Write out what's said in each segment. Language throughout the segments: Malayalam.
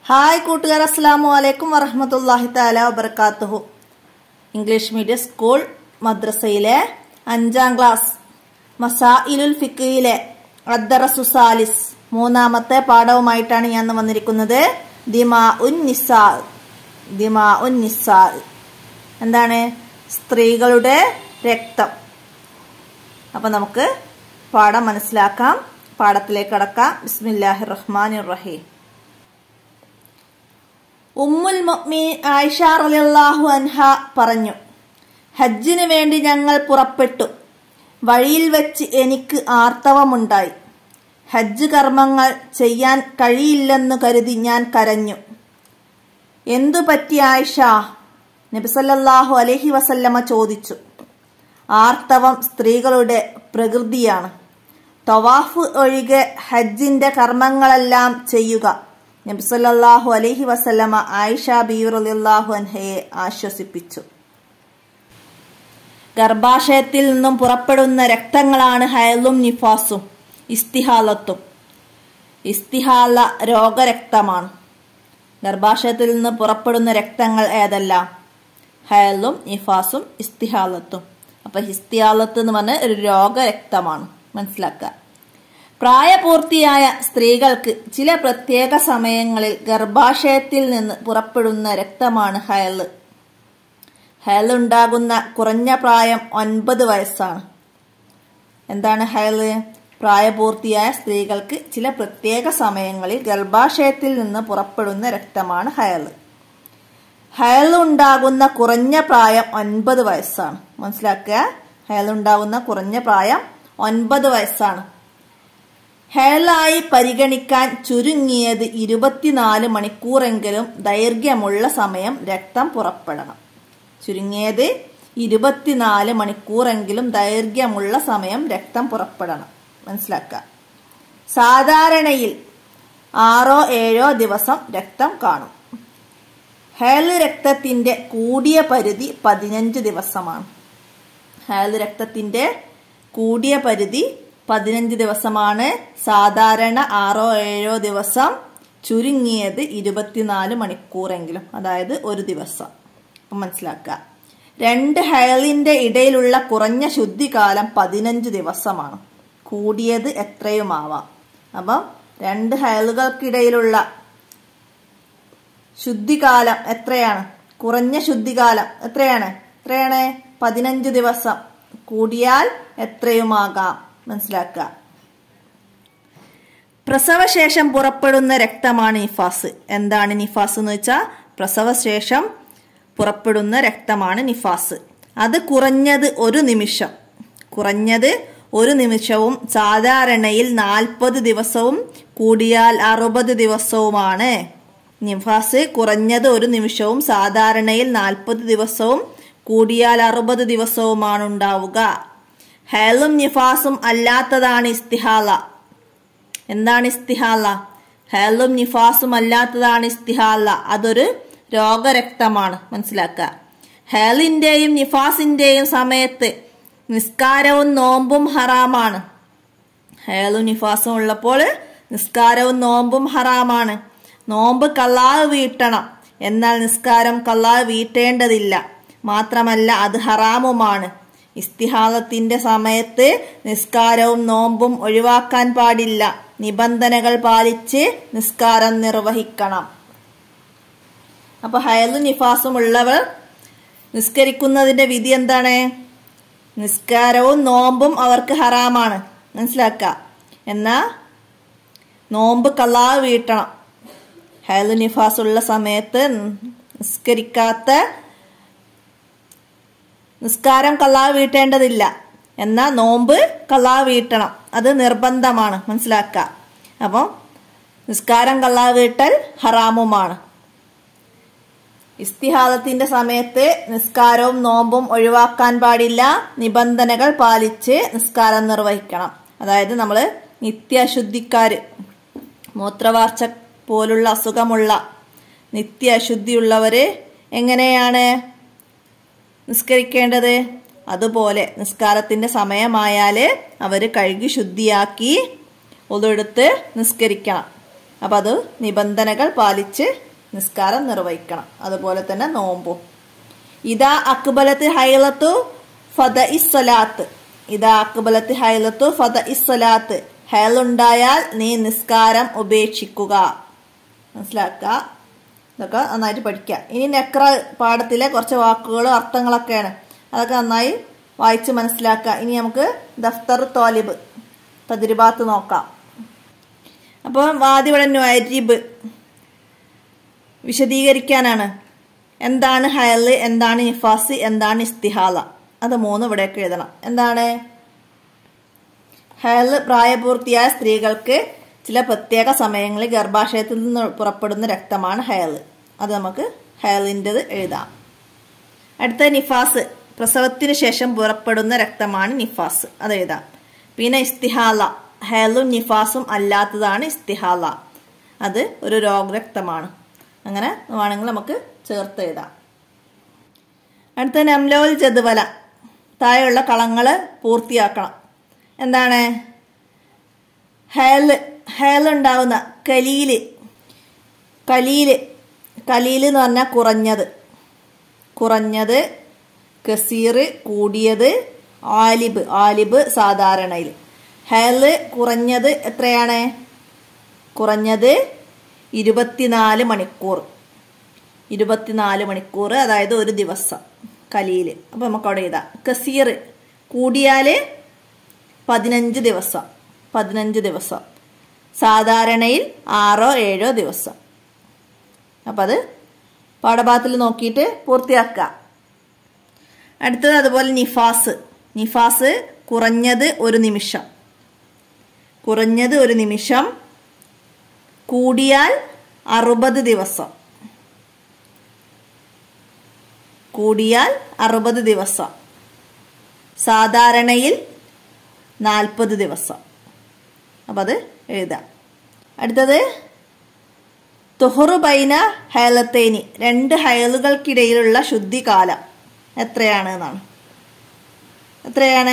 ഹായ് കൂട്ടുകാർ അസ്സാമു അലൈക്കും വറഹമത്തല്ലാഹി താല വബർക്കാത്തുഹു ഇംഗ്ലീഷ് മീഡിയം സ്കൂൾ മദ്രസയിലെ അഞ്ചാം ക്ലാസ് മസാഇലുൽ ഫിക്കയിലെ അദ്ദറസു സാലിസ് മൂന്നാമത്തെ പാഠവുമായിട്ടാണ് ഞാൻ ഇന്ന് വന്നിരിക്കുന്നത് ദിമാ ഉൻ നിസാ ദിമാ ഉൻ നിസാ എന്താണ് സ്ത്രീകളുടെ രക്തം അപ്പം നമുക്ക് പാഠം മനസ്സിലാക്കാം പാഠത്തിലേക്ക് കടക്കാം ബിസ്മില്ലാഹി റഹ്മാൻ റഹീം ഉമ്മുൽ മുഅ്മിൻ ആയിഷ റളിയല്ലാഹു അൻഹ പറഞ്ഞു ഹജ്ജിന് വേണ്ടി ഞങ്ങൾ പുറപ്പെട്ടു വഴിയിൽ വെച്ച് എനിക്ക് ആർത്തവമുണ്ടായി ഹജ്ജ് കർമ്മങ്ങൾ ചെയ്യാൻ കഴിയില്ലെന്ന് കരുതി ഞാൻ കരഞ്ഞു എന്തു പറ്റി ആയിഷ നബിസല്ലാഹു അലഹി വസല്ലമ ചോദിച്ചു ആർത്തവം സ്ത്രീകളുടെ പ്രകൃതിയാണ് തവാഫ് ഒഴികെ ഹജ്ജിന്റെ കർമ്മങ്ങളെല്ലാം ചെയ്യുക നബിസല്ലാഹു അലഹി വസല്ലമ ആയിഷ ബീറുലാഹു അൻഹയെ ആശ്വസിപ്പിച്ചു ഗർഭാശയത്തിൽ നിന്നും പുറപ്പെടുന്ന രക്തങ്ങളാണ് ഹയലും നിഫാസും ഇസ്തിഹാലത്തും ഇസ്തിഹാല രോഗരക്തമാണ് ഗർഭാശയത്തിൽ നിന്ന് പുറപ്പെടുന്ന രക്തങ്ങൾ ഏതെല്ലാം ഹയലും നിഫാസും ഇസ്തിഹാലത്തും അപ്പൊ ഇസ്തിഹാലത്ത് എന്ന് പറഞ്ഞ ഒരു രോഗരക്തമാണ് മനസ്സിലാക്കുക പ്രായപൂർത്തിയായ സ്ത്രീകൾക്ക് ചില പ്രത്യേക സമയങ്ങളിൽ ഗർഭാശയത്തിൽ നിന്ന് പുറപ്പെടുന്ന രക്തമാണ് ഹയല് ഹയൽ ഉണ്ടാകുന്ന കുറഞ്ഞ പ്രായം ഒൻപത് വയസ്സാണ് എന്താണ് ഹയല് പ്രായപൂർത്തിയായ സ്ത്രീകൾക്ക് ചില പ്രത്യേക സമയങ്ങളിൽ ഗർഭാശയത്തിൽ നിന്ന് പുറപ്പെടുന്ന രക്തമാണ് ഹയല് ഹയൽ ഉണ്ടാകുന്ന കുറഞ്ഞ പ്രായം ഒൻപത് വയസ്സാണ് മനസ്സിലാക്കുക ഹയൽ ഉണ്ടാകുന്ന കുറഞ്ഞ പ്രായം ഒൻപത് വയസ്സാണ് ഹെയലായി പരിഗണിക്കാൻ ചുരുങ്ങിയത് ഇരുപത്തിനാല് മണിക്കൂറെങ്കിലും ദൈർഘ്യമുള്ള സമയം രക്തം പുറപ്പെടണം ചുരുങ്ങിയത് ഇരുപത്തിനാല് മണിക്കൂറെങ്കിലും ദൈർഘ്യമുള്ള സമയം രക്തം പുറപ്പെടണം മനസ്സിലാക്കുക സാധാരണയിൽ ആറോ ഏഴോ ദിവസം രക്തം കാണും ഹേല് രക്തത്തിന്റെ കൂടിയ പരിധി പതിനഞ്ച് ദിവസമാണ് ഹേല് രക്തത്തിന്റെ കൂടിയ പരിധി പതിനഞ്ച് ദിവസമാണ് സാധാരണ ആറോ ഏഴോ ദിവസം ചുരുങ്ങിയത് ഇരുപത്തിനാല് മണിക്കൂറെങ്കിലും അതായത് ഒരു ദിവസം മനസ്സിലാക്കുക രണ്ട് ഹയലിന്റെ ഇടയിലുള്ള കുറഞ്ഞ ശുദ്ധികാലം പതിനഞ്ച് ദിവസമാണ് കൂടിയത് എത്രയുമാവാം അപ്പം രണ്ട് ഹയലുകൾക്കിടയിലുള്ള ശുദ്ധികാലം എത്രയാണ് കുറഞ്ഞ ശുദ്ധികാലം എത്രയാണ് എത്രയാണ് പതിനഞ്ച് ദിവസം കൂടിയാൽ എത്രയുമാകാം മനസ്സിലാക്കുക പ്രസവശേഷം പുറപ്പെടുന്ന രക്തമാണ് നിഫാസ് എന്താണ് നിഫാസ് എന്ന് വെച്ചാൽ പ്രസവശേഷം പുറപ്പെടുന്ന രക്തമാണ് നിഫാസ് അത് കുറഞ്ഞത് ഒരു നിമിഷം കുറഞ്ഞത് ഒരു നിമിഷവും സാധാരണയിൽ നാൽപ്പത് ദിവസവും കൂടിയാൽ അറുപത് ദിവസവുമാണ് നിഫാസ് കുറഞ്ഞത് ഒരു നിമിഷവും സാധാരണയിൽ നാൽപ്പത് ദിവസവും കൂടിയാൽ അറുപത് ദിവസവുമാണ് ഉണ്ടാവുക ഹേലും നിഫാസും അല്ലാത്തതാണ് ഇസ്തിഹാല എന്താണ് ഇസ്തിഹാല ഹേലും നിഫാസും അല്ലാത്തതാണ് ഇസ്തിഹാല അതൊരു രോഗരക്തമാണ് മനസ്സിലാക്കുക ഹേലിന്റെയും നിഫാസിന്റെയും സമയത്ത് നിസ്കാരവും നോമ്പും ഹറാമാണ് ഹേലും നിഫാസും ഉള്ളപ്പോൾ നിസ്കാരവും നോമ്പും ഹറാമാണ് നോമ്പ് കള്ളാവ് വീട്ടണം എന്നാൽ നിസ്കാരം കള്ളാവ് വീട്ടേണ്ടതില്ല മാത്രമല്ല അത് ഹറാമുമാണ് ഇസ്തിഹാലത്തിന്റെ സമയത്ത് നിസ്കാരവും നോമ്പും ഒഴിവാക്കാൻ പാടില്ല നിബന്ധനകൾ പാലിച്ച് നിസ്കാരം നിർവഹിക്കണം അപ്പൊ ഹയലും നിഫാസും ഉള്ളവർ നിസ്കരിക്കുന്നതിന്റെ വിധി എന്താണ് നിസ്കാരവും നോമ്പും അവർക്ക് ഹറാമാണ് മനസ്സിലാക്കുക എന്നാ നോമ്പ് കള്ളാ വീട്ടണം ഹയലു നിഫാസ് ഉള്ള സമയത്ത് നിസ്കരിക്കാത്ത നിസ്കാരം കള്ളാ വീട്ടേണ്ടതില്ല എന്നാൽ നോമ്പ് കള്ളാ വീട്ടണം അത് നിർബന്ധമാണ് മനസ്സിലാക്കുക അപ്പം നിസ്കാരം കള്ളാ വീട്ടൽ ഹറാമുമാണ് ഇസ്തിഹാദത്തിന്റെ സമയത്ത് നിസ്കാരവും നോമ്പും ഒഴിവാക്കാൻ പാടില്ല നിബന്ധനകൾ പാലിച്ച് നിസ്കാരം നിർവഹിക്കണം അതായത് നമ്മൾ നിത്യശുദ്ധിക്കാര് മൂത്രവാർച്ച പോലുള്ള അസുഖമുള്ള നിത്യ അശുദ്ധിയുള്ളവര് എങ്ങനെയാണ് നിസ്കരിക്കേണ്ടത് അതുപോലെ നിസ്കാരത്തിന്റെ സമയമായാൽ അവർ കഴുകി ശുദ്ധിയാക്കി ഒതെടുത്ത് നിസ്കരിക്കണം അപ്പം അത് നിബന്ധനകൾ പാലിച്ച് നിസ്കാരം നിർവഹിക്കണം അതുപോലെ തന്നെ നോമ്പും ഇതാ അക്ബലത്ത് ഹൈലത്തു ഫത ഇസ്വലാത്ത് ഇതാ അക്ബലത്ത് ഹൈലത്തു ഫത ഇസ്വലാത്ത് ഹയലുണ്ടായാൽ നീ നിസ്കാരം ഉപേക്ഷിക്കുക മനസ്സിലാക്കുക ഇതൊക്കെ നന്നായിട്ട് പഠിക്കുക ഇനി നെക്ര പാഠത്തിലെ കുറച്ച് വാക്കുകളും അർത്ഥങ്ങളൊക്കെയാണ് അതൊക്കെ നന്നായി വായിച്ച് മനസ്സിലാക്കുക ഇനി നമുക്ക് ദഫ്തർ തോലിബ് തദ്രിബാത്ത് നോക്കാം അപ്പോൾ വാദിവടൻ വാരിബ് വിശദീകരിക്കാനാണ് എന്താണ് ഹയല് എന്താണ് നിഫാസ് എന്താണ് ഇസ്തിഹാല അത് മൂന്ന് ഇവിടെയൊക്കെ എഴുതണം എന്താണ് ഹയല് പ്രായപൂർത്തിയായ സ്ത്രീകൾക്ക് ചില പ്രത്യേക സമയങ്ങളിൽ ഗർഭാശയത്തിൽ നിന്ന് പുറപ്പെടുന്ന രക്തമാണ് ഹയല് അത് നമുക്ക് ഹയലിൻ്റെത് എഴുതാം അടുത്ത നിഫാസ് പ്രസവത്തിന് ശേഷം പുറപ്പെടുന്ന രക്തമാണ് നിഫാസ് അത് എഴുതാം പിന്നെ ഇസ്തിഹാല ഹയലും നിഫാസും അല്ലാത്തതാണ് ഇസ്തിഹാല അത് ഒരു രോഗരക്തമാണ് അങ്ങനെ വേണമെങ്കിൽ നമുക്ക് ചേർത്ത് എഴുതാം അടുത്ത നംലോൽ ജതുവല താഴെയുള്ള കളങ്ങൾ പൂർത്തിയാക്കണം എന്താണ് ഹേല് ഹേല് ഉണ്ടാവുന്ന കലീല് കലീല് കലീല് എന്ന് പറഞ്ഞാൽ കുറഞ്ഞത് കുറഞ്ഞത് കസീർ കൂടിയത് ആലിബ് ആലിബ് സാധാരണയിൽ ഹേല് കുറഞ്ഞത് എത്രയാണ് കുറഞ്ഞത് ഇരുപത്തിനാല് മണിക്കൂർ ഇരുപത്തിനാല് മണിക്കൂർ അതായത് ഒരു ദിവസം കലിയിൽ അപ്പോൾ നമുക്ക് അവിടെ എഴുതാം കസീർ കൂടിയാൽ പതിനഞ്ച് ദിവസം പതിനഞ്ച് ദിവസം സാധാരണയിൽ ആറോ ഏഴോ ദിവസം അപ്പം അത് പാഠഭാഗത്തിൽ നോക്കിയിട്ട് പൂർത്തിയാക്കുക അടുത്തത് അതുപോലെ നിഫാസ് നിഫാസ് കുറഞ്ഞത് ഒരു നിമിഷം കുറഞ്ഞത് ഒരു നിമിഷം കൂടിയാൽ അറുപത് ദിവസം കൂടിയാൽ അറുപത് ദിവസം സാധാരണയിൽ നാൽപ്പത് ദിവസം അപ്പം അത് എഴുതാം അടുത്തത് തുഹറുബൈന ഹയലത്തേനി രണ്ട് ഹയലുകൾക്കിടയിലുള്ള ശുദ്ധികാലം എത്രയാണ് എന്നാണ് എത്രയാണ്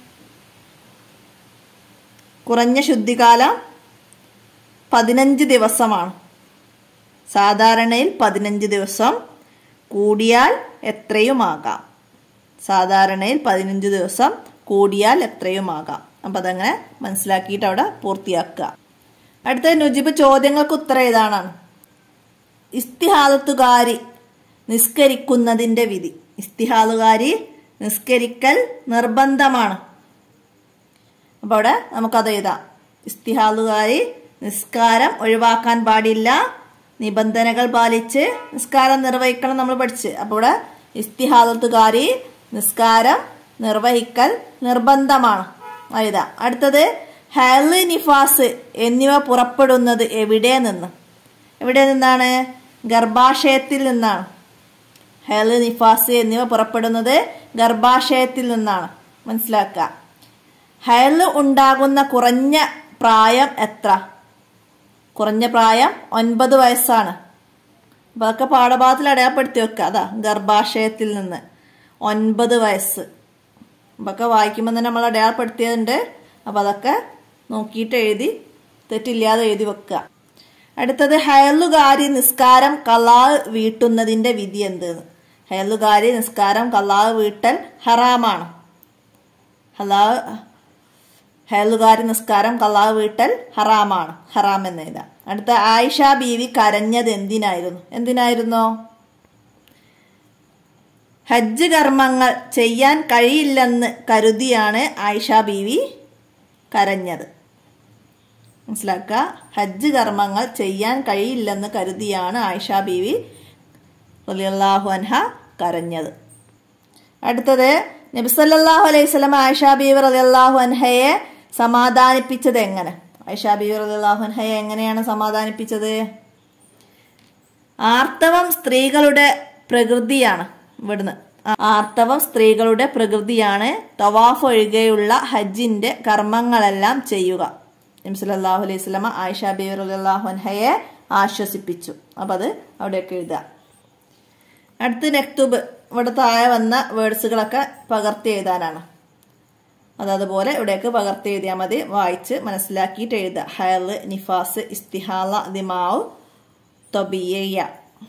കുറഞ്ഞ ശുദ്ധികാലം പതിനഞ്ച് ദിവസമാണ് സാധാരണയിൽ പതിനഞ്ച് ദിവസം കൂടിയാൽ എത്രയുമാകാം സാധാരണയിൽ പതിനഞ്ച് ദിവസം കൂടിയാൽ എത്രയുമാകാം അപ്പം അതങ്ങനെ മനസ്സിലാക്കിയിട്ട് അവിടെ പൂർത്തിയാക്കുക അടുത്ത നുജിബ് ചോദ്യങ്ങൾക്ക് ഉത്തരം ഏതാണാണ് ഇസ്തിഹാലത്തുകാരി നിസ്കരിക്കുന്നതിൻ്റെ വിധി ഇസ്തിഹാലുകാരി നിസ്കരിക്കൽ നിർബന്ധമാണ് അപ്പോൾ അവിടെ നമുക്കത് എഴുതാം ഇസ്തിഹാലുകാരി നിസ്കാരം ഒഴിവാക്കാൻ പാടില്ല നിബന്ധനകൾ പാലിച്ച് നിസ്കാരം നിർവഹിക്കണം നമ്മൾ പഠിച്ച് അപ്പോൾ ഇവിടെ ഇസ്തിഹാലത്തുകാരി നിസ്കാരം നിർവഹിക്കൽ നിർബന്ധമാണ് എഴുതാം അടുത്തത് ഹെല് നിഫാസ് എന്നിവ പുറപ്പെടുന്നത് എവിടെ നിന്ന് എവിടെ നിന്നാണ് ഗർഭാശയത്തിൽ നിന്നാണ് ഹെല് നിഫാസ് എന്നിവ പുറപ്പെടുന്നത് ഗർഭാശയത്തിൽ നിന്നാണ് മനസ്സിലാക്കുക ഹയല് ഉണ്ടാകുന്ന കുറഞ്ഞ പ്രായം എത്ര കുറഞ്ഞ പ്രായം ഒൻപത് വയസ്സാണ് അപ്പോൾ അതൊക്കെ പാഠഭാഗത്തിൽ അടയാളപ്പെടുത്തി വെക്കുക അതാ ഗർഭാശയത്തിൽ നിന്ന് ഒൻപത് വയസ്സ് അപ്പൊക്കെ വായിക്കുമ്പോൾ തന്നെ നമ്മൾ അടയാളപ്പെടുത്തിയതുണ്ട് അപ്പോൾ അതൊക്കെ നോക്കിയിട്ട് എഴുതി തെറ്റില്ലാതെ എഴുതി വെക്കുക അടുത്തത് ഹയലുകാരി നിസ്കാരം കലാ വീട്ടുന്നതിന്റെ വിധി എന്തെന്ന് ഹയലുകാരി നിസ്കാരം കലാ വീട്ടൽ ഹറാമാണ് ഹലാ ഹേലുകാരി നിസ്കാരം കലാ വീട്ടൽ ഹറാമാണ് ഹറാം എന്ന് എഴുതാം അടുത്ത ആയിഷ ബീവി കരഞ്ഞത് എന്തിനായിരുന്നു എന്തിനായിരുന്നോ ഹജ്ജ് കർമ്മങ്ങൾ ചെയ്യാൻ കഴിയില്ലെന്ന് കരുതിയാണ് ആയിഷ ബീവി കരഞ്ഞത് മനസ്സിലാക്കുക ഹജ്ജ് കർമ്മങ്ങൾ ചെയ്യാൻ കഴിയില്ലെന്ന് കരുതിയാണ് ആയിഷ ബീവി റളിയല്ലാഹു അൻഹ കരഞ്ഞത് അടുത്തത് നബിസല്ലാഹു അലൈഹി സ്വലം ആയിഷ ബീവി റളിയല്ലാഹു അൻഹയെ സമാധാനിപ്പിച്ചത് എങ്ങനെ ആയിഷ ബീവി റളിയല്ലാഹു അൻഹയെ എങ്ങനെയാണ് സമാധാനിപ്പിച്ചത് ആർത്തവം സ്ത്രീകളുടെ പ്രകൃതിയാണ് ഇവിടുന്ന് ആർത്തവം സ്ത്രീകളുടെ പ്രകൃതിയാണ് തവാഫ് ഒഴികെയുള്ള ഹജ്ജിന്റെ കർമ്മങ്ങളെല്ലാം ചെയ്യുക നബിസല്ലാഹു അലൈഹി സ്വലമ ആയിഷ ബീവി റളിയല്ലാഹു അൻഹയെ ആശ്വസിപ്പിച്ചു അപ്പം അത് അവിടെയൊക്കെ എഴുതുക അടുത്ത് നെക്തുബ് ഇവിടെ താഴെ വന്ന വേർഡ്സുകളൊക്കെ പകർത്തി എഴുതാനാണ് അത് അതുപോലെ ഇവിടേക്ക് പകർത്തി എഴുതിയാൽ മതി വായിച്ച് മനസ്സിലാക്കിയിട്ട് എഴുതുക ഹയർ നിഫാസ് ഇസ്തിഹാല ദിമാവ് തൊബിയ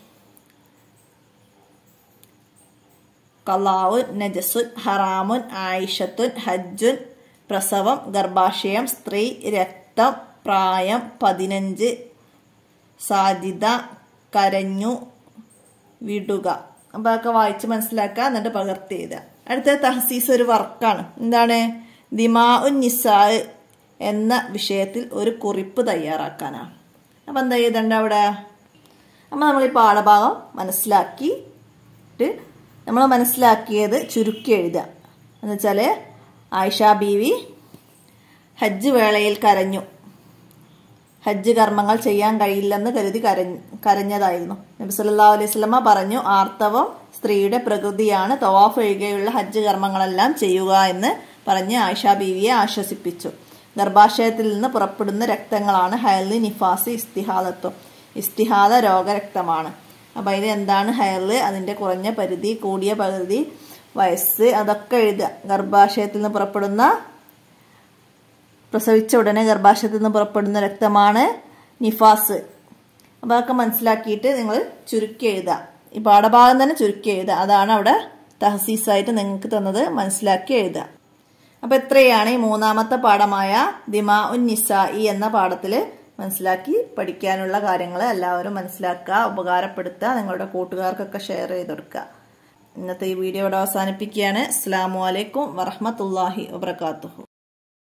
കലാവ് നജസുൻ ഹറാമുൻ ആയിഷത്തുൻ ഹജ്ജുൻ പ്രസവം ഗർഭാശയം സ്ത്രീ രക്തം പ്രായം പതിനഞ്ച് സാധ്യത കരഞ്ഞു വിടുക അപ്പോൾ അതൊക്കെ വായിച്ച് മനസ്സിലാക്കുക എന്നിട്ട് പകർത്തി എഴുതുക അടുത്ത തഹസീസ് ഒരു വർക്കാണ് എന്താണ് ദിമാ ഉൻ നിസാ എന്ന വിഷയത്തിൽ ഒരു കുറിപ്പ് തയ്യാറാക്കാനാണ് അപ്പം എന്താ എഴുതണ്ട അവിടെ അപ്പം നമ്മൾ ഈ പാഠഭാഗം മനസ്സിലാക്കിയിട്ട് നമ്മൾ മനസ്സിലാക്കിയത് ചുരുക്കി എഴുതുക എന്ന് വെച്ചാൽ ആയിഷ ബീവി ഹജ്ജ് വേളയിൽ കരഞ്ഞു ഹജ്ജ് കർമ്മങ്ങൾ ചെയ്യാൻ കഴിയില്ലെന്ന് കരുതി കരഞ്ഞു കരഞ്ഞതായിരുന്നു നബി സല്ലല്ലാഹു അലൈഹി വസല്ലമ പറഞ്ഞു ആർത്തവം സ്ത്രീയുടെ പ്രകൃതിയാണ് തവാഫ് ഒഴികെയുള്ള ഹജ്ജ് കർമ്മങ്ങളെല്ലാം ചെയ്യുക എന്ന് പറഞ്ഞ് ആയിഷ ബീവിയെ ആശ്വസിപ്പിച്ചു ഗർഭാശയത്തിൽ നിന്ന് പുറപ്പെടുന്ന രക്തങ്ങളാണ് ഹയർലി നിഫാസ് ഇസ്തിഹാദത്വം ഇസ്തിഹാദ രോഗരക്തമാണ് അപ്പം ഇത് എന്താണ് ഹയർല് അതിൻ്റെ കുറഞ്ഞ പരിധി കൂടിയ പരിധി വയസ്സ് അതൊക്കെ എഴുതുക ഗർഭാശയത്തിൽ നിന്ന് പുറപ്പെടുന്ന പ്രസവിച്ച ഉടനെ ഗർഭാശയത്തിൽ നിന്ന് പുറപ്പെടുന്ന രക്തമാണ് നിഫാസ് അപ്പോൾ അതൊക്കെ മനസ്സിലാക്കിയിട്ട് നിങ്ങൾ ചുരുക്കി എഴുതുക ഈ പാഠഭാഗം തന്നെ ചുരുക്കി എഴുതുക അതാണ് അവിടെ തഹസീസായിട്ട് നിങ്ങൾക്ക് തന്നത് മനസ്സിലാക്കി എഴുതുക അപ്പോൾ ഇത്രയാണ് ഈ മൂന്നാമത്തെ പാഠമായ ദിമാ ഉൻ നിസായി എന്ന പാഠത്തിൽ മനസ്സിലാക്കി പഠിക്കാനുള്ള കാര്യങ്ങൾ എല്ലാവരും മനസ്സിലാക്കുക ഉപകാരപ്പെടുത്തുക നിങ്ങളുടെ കൂട്ടുകാർക്കൊക്കെ ഷെയർ ചെയ്ത് കൊടുക്കുക ഇന്നത്തെ ഈ വീഡിയോ ഇവിടെ അവസാനിപ്പിക്കുകയാണ് അസ്സാം വലൈക്കും വറഹമത്തല്ലാഹി വബർക്കാത്തുഹു